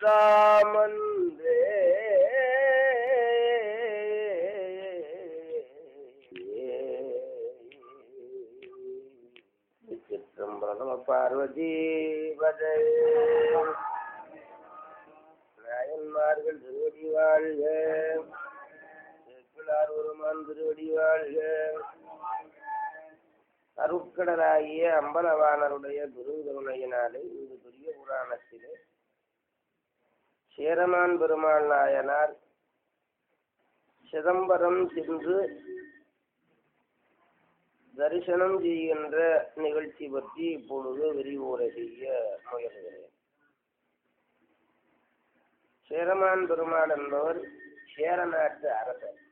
தாமன்றே சிற்றம்பலம் பார்வதி பதை நாயன்மார்கள் திருவடி வாழ்க செப்பிலார் ஒருமான் திருவடி வாழ்க அருட்கடலாகிய அம்பலவாணருடைய பெருங்கருணையினாலே இந்த பெரிய புராணத்திலே சேரமான் பெருமாள் நாயனார் சிதம்பரம் சென்று தரிசனம் செய்கின்ற நிகழ்ச்சி பற்றி இப்பொழுது விரிவுரை செய்ய முயல்கிறேன் சேரமான் பெருமாள் என்பவர் சேர நாட்டு அரசர்